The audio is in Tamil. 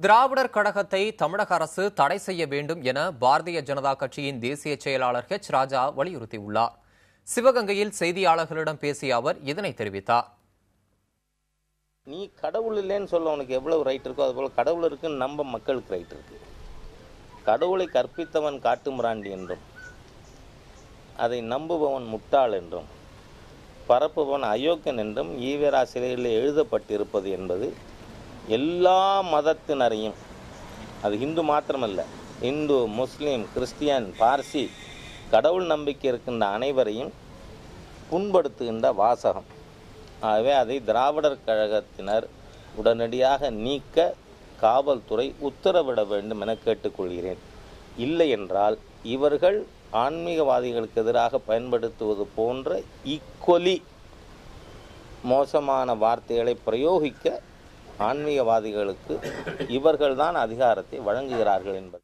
திராவிடர் கழகத்தை தமிழக அரசு தடை செய்ய வேண்டும் என பாரதிய ஜனதா கட்சியின் தேசிய செயலாளர் ஹெச் ராஜா வலியுறுத்தியுள்ளார் சிவகங்கையில் செய்தியாளர்களிடம் பேசிய அவர் இதனை தெரிவித்தார் நீ கடவுள் இல்லைன்னு சொல்ல உனக்கு எவ்வளவு ரைட் இருக்கோ அதுபோல் கடவுள் இருக்குன்னு நம்ப மக்களுக்கு ரைட் இருக்கு கடவுளை கற்பித்தவன் காட்டுமிராண்டி என்றும் அதை நம்புபவன் முட்டாள் என்றும் பரப்புபவன் அயோக்கியன் என்றும் ஈவேரா சிலைகளில் எழுதப்பட்டிருப்பது என்பது எல்லா மதத்தினரையும் அது இந்து மாத்திரமல்ல இந்து முஸ்லீம் கிறிஸ்டியன் பார்சி கடவுள் நம்பிக்கை இருக்கின்ற அனைவரையும் புண்படுத்துகின்ற வாசகம் ஆகவே அதை திராவிடர் கழகத்தினர் உடனடியாக நீக்க காவல்துறை உத்தரவிட வேண்டும் என கேட்டுக்கொள்கிறேன் இல்லை என்றால் இவர்கள் ஆன்மீகவாதிகளுக்கு எதிராக பயன்படுத்துவது போன்ற ஈக்குவலி மோசமான வார்த்தைகளை பிரயோகிக்க ஆன்மீகவாதிகளுக்கு இவர்கள்தான் அதிகாரத்தை வழங்குகிறார்கள் என்பது